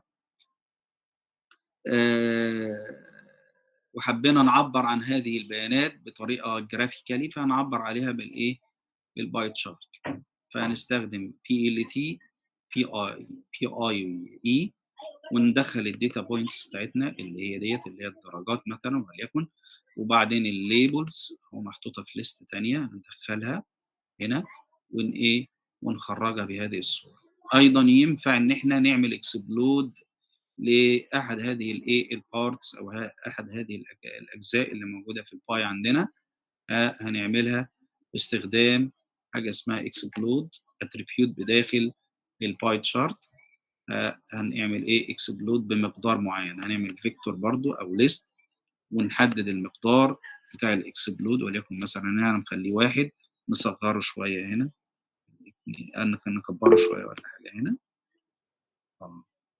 آه، وحبينا نعبر عن هذه البيانات بطريقه جرافيكالي فهنعبر عليها بالايه بالباي تشارت فهنستخدم بي ال تي بي اي بي اي اي وندخل الداتا بوينتس بتاعتنا اللي هي ديت اللي هي الدرجات مثلا وليكن وبعدين الليبلز هو محطوطه في ليست تانية هندخلها هنا ون ايه ونخرجها بهذه الصوره ايضا ينفع ان احنا نعمل اكسبلود لاحد هذه الايه البارتس او ها- احد هذه الأج- الاجزاء اللي موجوده في الباي عندنا ها، هنعملها باستخدام حاجه اسمها اكسبلود اتريبيوت بداخل الباي تشارت هنعمل ايه اكسبلود بمقدار معين هنعمل فيكتور برضو او ليست ونحدد المقدار بتاع الاكسبلود وليكن مثلا هنا هنخليه واحد نصغره شويه هنا يعني نكبره شويه ولا حاجه هنا اه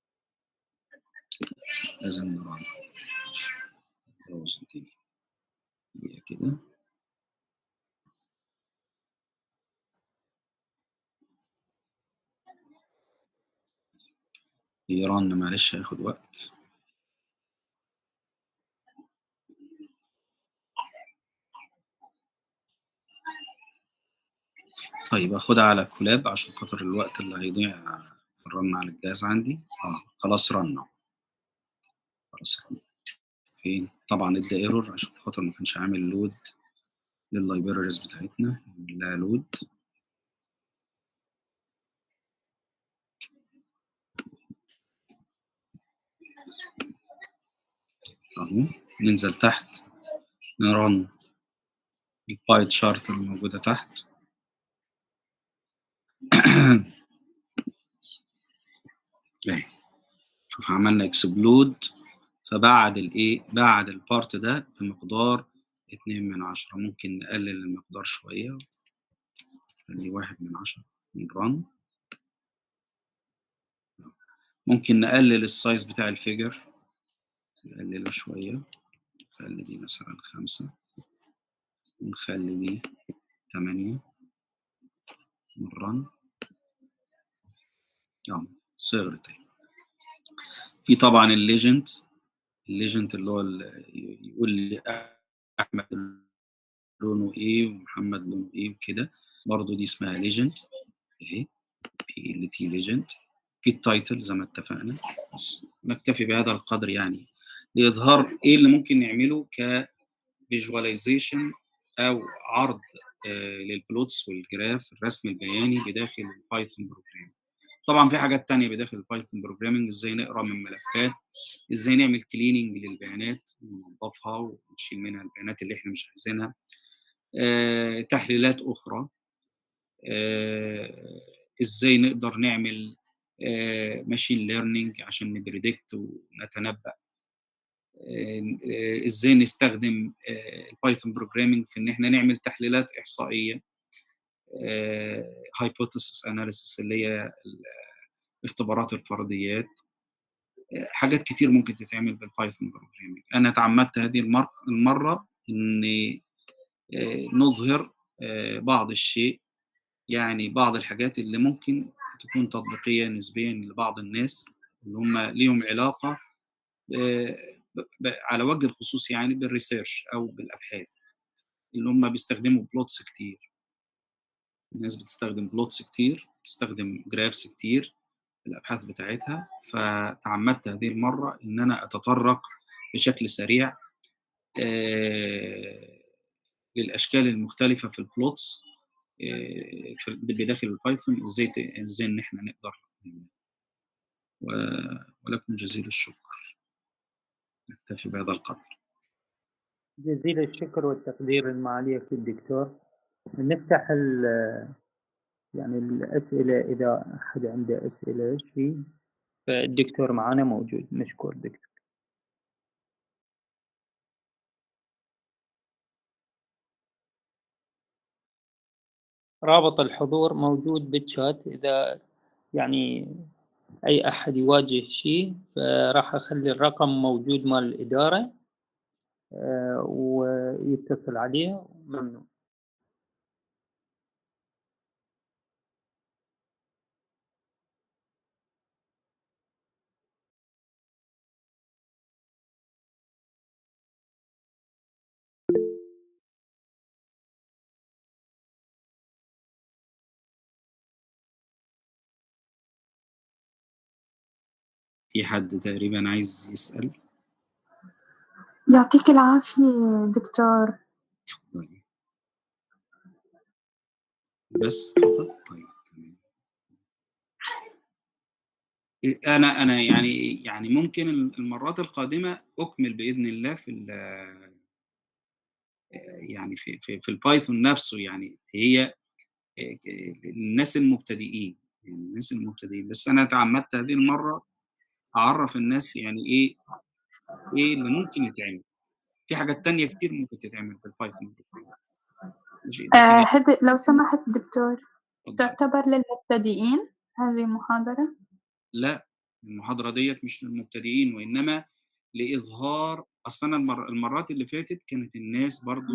لازم نراجع خلاص دي دي كده يرن معلش هياخد وقت طيب اخدها على كولاب عشان خاطر الوقت اللي هيضيع في الرن على الجهاز عندي اه خلاص رن خلاص رن فين طبعا ادى ايرور عشان خاطر ما كانش عامل لود لللايبريز بتاعتنا لا لود اهو ننزل تحت نرن الباي تشارت اللي موجودة تحت اهي شوف عملنا اكسبلود فبعد الايه بعد البارت ده بمقدار اتنين من عشرة ممكن نقلل المقدار شوية خليه واحد من عشرة نرن ممكن نقلل السايز بتاع الفيجر نقلله شوية نخلي دي مثلا خمسة ونخلي دي تمانية نرن اه صغرت اهي في طبعا الليجند الليجند اللي هو ال- يقول لي احمد لونه ايه ومحمد لونه ايه وكده برضو دي اسمها ليجند اهي بي ال تي ليجند في التايتل زي ما اتفقنا بس نكتفي بهذا القدر يعني لاظهار ايه اللي ممكن نعمله ك فيجواليزيشن او عرض آه، للبلوتس والجراف الرسم البياني بداخل البايثون بروجرام طبعا في حاجات تانية بداخل البايثون بروجرامينج ازاي نقرا من ملفات ازاي نعمل كليننج للبيانات وننظفها ونشيل منها البيانات اللي احنا مش عايزينها آه، تحليلات اخرى آه، ازاي نقدر نعمل ماشين ليرنينج عشان نبريدكت ونتنبأ آه، آه، ازاي نستخدم البايثون بروجرامينج في ان احنا نعمل تحليلات احصائيه هايبوثيسيس اناليسيس اللي هي ال- اختبارات الفرضيات آه، حاجات كتير ممكن تتعمل بالبايثون بروجرامينج انا تعمدت هذه المر- المره ان آه، نظهر آه، بعض الشيء يعني بعض الحاجات اللي ممكن تكون تطبيقيه نسبيا لبعض الناس اللي هم ليهم علاقه آه، ب- ب- على وجه الخصوص يعني بالريسيرش او بالابحاث اللي هم بيستخدموا بلوتس كتير الناس بتستخدم بلوتس كتير بتستخدم جرافس كتير في الابحاث بتاعتها فتعمدت هذه المره ان انا اتطرق بشكل سريع آه، للاشكال المختلفه في البلوتس آه، في بداخل البايثون ازاي ت- ازاي ان احنا نقدر نعمل. و- ولكم جزيل الشكر نكتفي بهذا القدر جزيل الشكر والتقدير المعالي في الدكتور نفتح ال- يعني الأسئلة إذا أحد عنده أسئلة شيء فالدكتور معنا موجود مشكور دكتور رابط الحضور موجود بالشات إذا يعني أي أحد يواجه شيء فراح أخلي الرقم موجود مال الإدارة آه، ويتصل عليه ممنون في حد تقريبا عايز يسأل يعطيك العافية دكتور اتفضلي بس فقط طيب تمام إيه، انا انا يعني يعني ممكن المرات القادمه اكمل باذن الله في ال- يعني في في, في البايثون نفسه يعني هي الناس المبتدئين يعني الناس المبتدئين بس انا تعمدت هذه المره اعرف الناس يعني ايه ايه اللي ممكن يتعمل في حاجات تانية كتير ممكن تتعمل بالبايثون ماشي دي آه حاجات هدي لو سمحت دكتور اتفضل. تعتبر للمبتدئين هذه المحاضرة لا المحاضرة ديت مش للمبتدئين وإنما لإظهار أصل أنا المر... المرات اللي فاتت كانت الناس برضو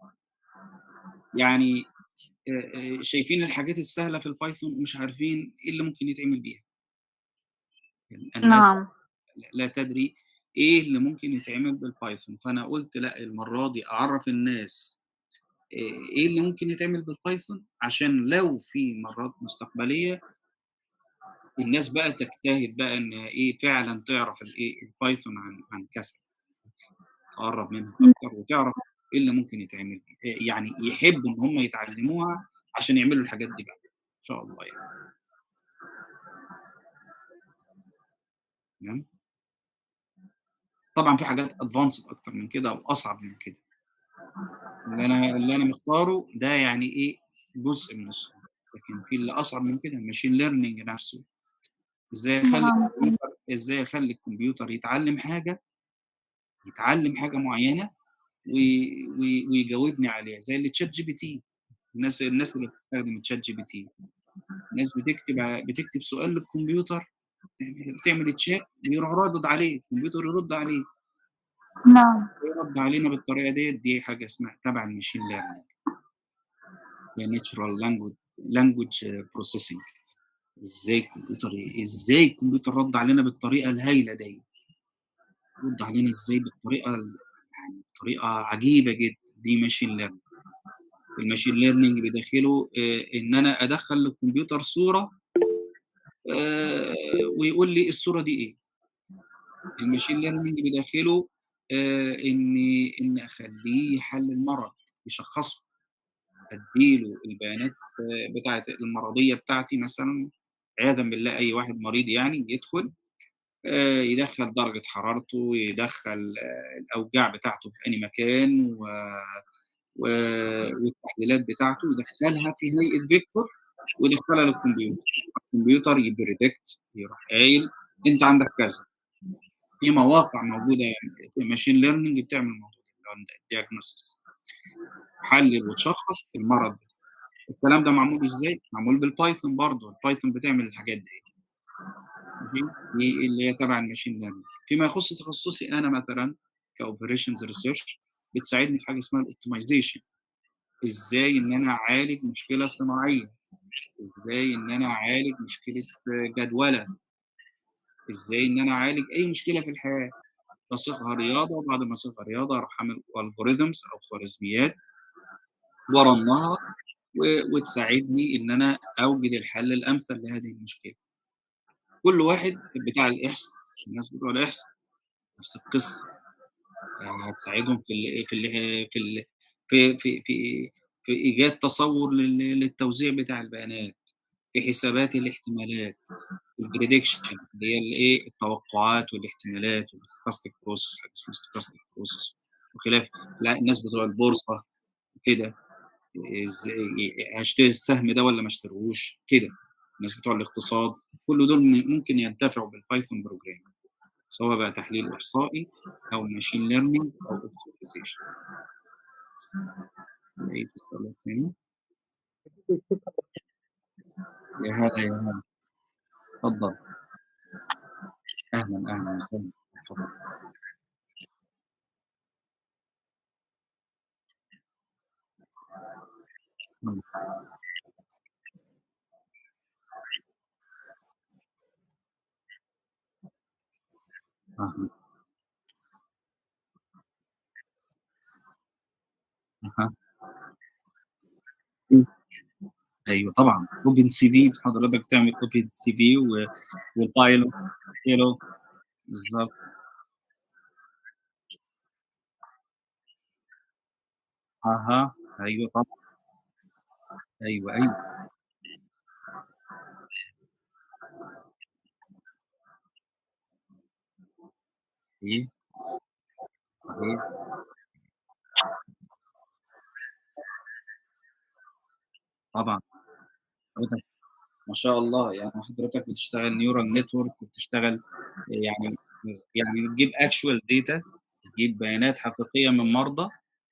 يعني آه، آه، شايفين الحاجات السهلة في البايثون ومش عارفين إيه اللي ممكن يتعمل بيها يعني الناس نعم لا تدري إيه اللي ممكن يتعمل بالبايثون فأنا قلت لا المرة دي أعرف الناس آه، إيه اللي ممكن يتعمل بالبايثون عشان لو في مرات مستقبلية الناس بقى تجتهد بقى ان ايه فعلا تعرف الايه البايثون عن عن كسر تقرب منها اكتر وتعرف ايه اللي ممكن يتعمل إيه يعني يحبوا ان هم يتعلموها عشان يعملوا الحاجات دي بقى ان شاء الله يعني تمام طبعا في حاجات ادفانسد اكتر من كده او اصعب من كده اللي انا اللي انا مختاره ده يعني ايه جزء من الصعوبه لكن في اللي اصعب من كده الماشين ليرنينج نفسه ازاي اخلي نعم الكمبيوتر ازاي اخلي الكمبيوتر يتعلم حاجه يتعلم حاجه معينه وي- وي- ويجاوبني عليها زي اللي تشات جي بي تي الناس الناس اللي بتستخدم تشات جي بي تي الناس بتكتب ع- بتكتب سؤال للكمبيوتر تعمل بتعمل تشات ويروح رادد عليه الكمبيوتر يرد عليه نعم يرد علينا بالطريقه ديت دي حاجه اسمها تبع المشين ليرنينج هي ناتشرال لانجوج لانجوج بروسيسنج ازاي الكمبيوتر ازاي الكمبيوتر رد علينا بالطريقه الهايله دي رد علينا ازاي بالطريقه ال- يعني بطريقه عجيبه جدا دي ماشين ليرنينج الماشين ليرنينج بداخله آه، ان انا ادخل للكمبيوتر صوره آه، ويقول لي الصوره دي ايه الماشين ليرنينج بداخله آه، ان ان اخليه يحلل المرض يشخصه اديله البيانات آه، بتاعه المرضيه بتاعتي مثلا عياذا بالله اي واحد مريض يعني يدخل آه، يدخل درجه حرارته يدخل آه، الاوجاع بتاعته في اي مكان و... و... والتحليلات بتاعته يدخلها في هيئه فيكتور ويدخلها للكمبيوتر الكمبيوتر يبريدكت يروح قايل انت عندك كذا في مواقع موجوده يعني في ماشين ليرنينج بتعمل الموضوع ده اللي هو الدياجنوستس حلل وتشخص المرض ده الكلام ده معمول ازاي؟ معمول بالبايثون برضه البايثون بتعمل الحاجات دي ماشي؟ دي اللي هي تبع الماشين ليرنينج فيما يخص تخصصي انا مثلا كاوبريشنز ريسيرش بتساعدني في حاجه اسمها الاوبتمايزيشن ازاي ان انا اعالج مشكله صناعيه ازاي ان انا اعالج مشكله جدوله ازاي ان انا اعالج اي مشكله في الحياه بصيغها رياضه وبعد ما اصيغها رياضه اروح اعمل الجوريزمز او خوارزميات ورنها و- وتساعدني ان انا اوجد الحل الامثل لهذه المشكله كل واحد بتاع الاحصاء الناس بتوع الاحصاء نفس القصه آه، هتساعدهم في ال في ال في ال في في في, في ايجاد تصور لل- للتوزيع بتاع البيانات في حسابات الاحتمالات البريدكشن اللي هي الايه التوقعات والاحتمالات والستوكاستيك بروسيس حاجه اسمها ستوكاستيك بروسيس وخلاف لا الناس بتوع البورصه كده ازاي هشتري السهم ده ولا ما اشتريهوش كده الناس بتوع الاقتصاد كل دول ممكن ينتفعوا بالبايثون بروجرام سواء بقى تحليل احصائي او ماشين ليرنينج او اوبتمايزيشن ايه تسال الثاني يا هلا يا هلا اتفضل اهلا اهلا وسهلا تفضل مم. أها. أها. ايوه طبعا اوبن سي في حضرتك تعمل اوبن سي في والبايلوت كيلو بالظبط اها ايوه طبعا ايوه ايوه ايه صحيح طبعا حضرتك ما شاء الله يعني حضرتك بتشتغل نيورال نتورك وبتشتغل يعني يعني بتجيب اكشوال داتا تجيب بيانات حقيقيه من مرضى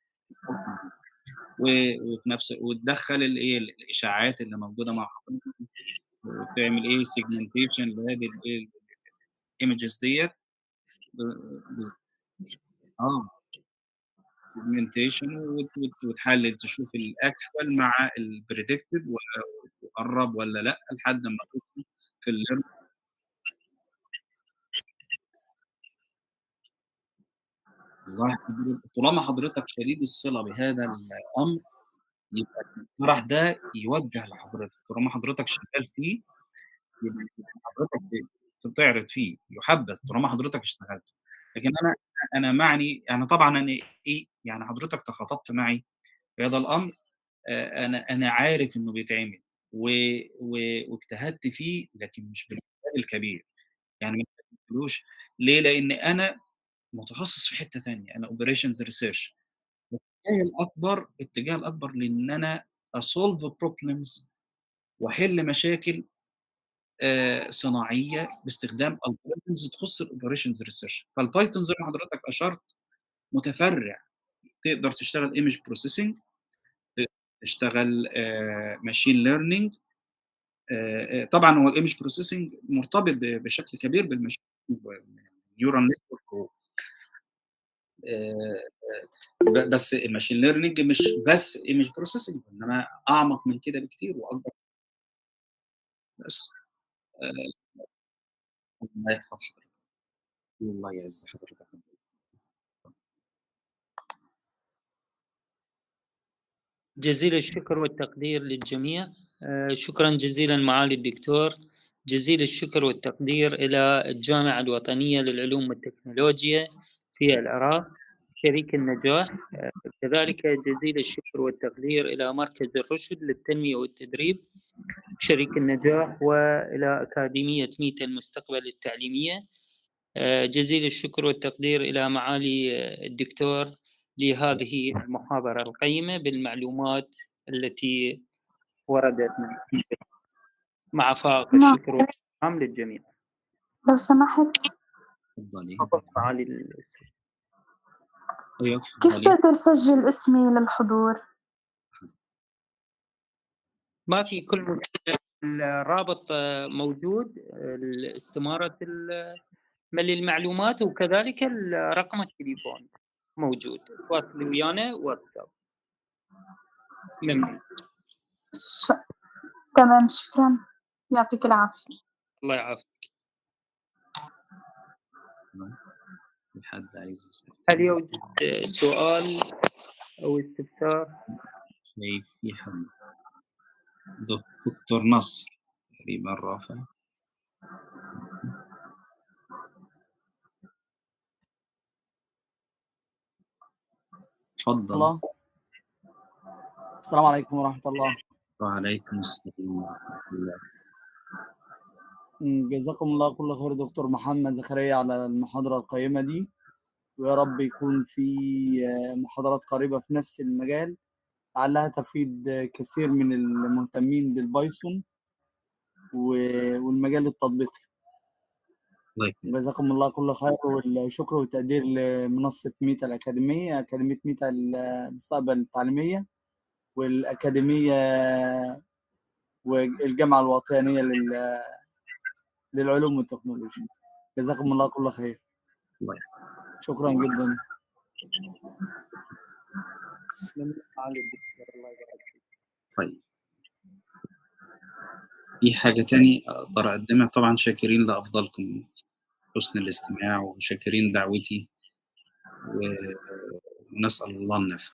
و- وفي نفس وتدخل الايه الاشاعات اللي موجوده مع حضرتك وتعمل ايه سيجمنتيشن لهذه الايه الايمجز ديت ب- بز- اه سيجمنتيشن وتحلل تشوف الاكشوال مع البريدكتد وقرب ولا لا لحد ما توصل في الليرن والله طالما حضرتك شديد الصله بهذا الامر يبقى المقترح ده يوجه لحضرتك طالما حضرتك شغال فيه يبقى حضرتك تتعرض فيه يحبذ طالما حضرتك اشتغلت لكن انا انا معني يعني طبعا انا ايه يعني حضرتك تخاطبت معي في هذا الامر آه، انا انا عارف انه بيتعمل و- و- واجتهدت فيه لكن مش بالاجتهاد الكبير يعني ما اجتهدتلوش ليه؟ لان انا متخصص في حته ثانيه انا اوبريشنز ريسيرش الاتجاه الاكبر الاتجاه الاكبر لان انا اسولف بروبلمز واحل مشاكل آه، صناعيه باستخدام الجوريزمز تخص الاوبريشنز ريسيرش فالبايثون زي ما حضرتك اشرت متفرع تقدر تشتغل ايمج بروسيسنج تشتغل ماشين ليرنينج طبعا هو الايمج بروسيسنج مرتبط ب- بشكل كبير بالماشين نيورال نتورك بس الماشين ليرنينج مش بس ايمج بروسيسنج انما اعمق من كده بكتير واكبر بس آه، الله يحفظ حضرتك الله يعز حضرتك جزيل الشكر والتقدير للجميع آه، شكرا جزيلا معالي الدكتور جزيل الشكر والتقدير إلى الجامعة الوطنية للعلوم والتكنولوجيا في العراق شريك النجاح آه، كذلك جزيل الشكر والتقدير إلى مركز الرشد للتنمية والتدريب شريك النجاح وإلى أكاديمية ميتا المستقبل التعليمية آه، جزيل الشكر والتقدير إلى معالي آه، الدكتور لهذه المحاضرة القيمة بالمعلومات التي وردت من مع فائق نعم. الشكر والإكرام للجميع لو سمحت تفضلي فقط معالي ال- ايوه كيف تفضلي بقدر سجل اسمي للحضور ما في كل مشكلة. الرابط آه، موجود آه، استمارة ال- ملء المعلومات وكذلك ال- رقم التليفون موجود تواصلي ويانا واتساب ممنون ش... تمام شكرا يعطيك العافية الله يعافيك في حد عايز يسأل هل يوجد آه، سؤال أو استفسار شايف في حد دك- دكتور نصر تقريبا رافع تفضل الله السلام عليكم ورحمة الله وعليكم السلام ورحمة الله م، جزاكم الله كل خير دكتور محمد زكريا على المحاضرة القيمة دي ويا رب يكون في آه، محاضرات قريبة في نفس المجال لعلها تفيد آه، كثير من المهتمين بالبايثون و- والمجال التطبيقي الله يكرمك جزاكم الله كل خير والشكر والتقدير لمنصة ميتا الأكاديمية أكاديمية ميتا المستقبل التعليمية والأكاديمية والجامعة الوطنية لل- للعلوم والتكنولوجيا جزاكم الله كل خير الله شكرا جدا ممنون معالي الدكتور الله يبارك فيك طيب في حاجة تاني أقدر أقدمها طبعا شاكرين لأفضلكم حسن الاستماع وشاكرين دعوتي و- ونسأل الله النفع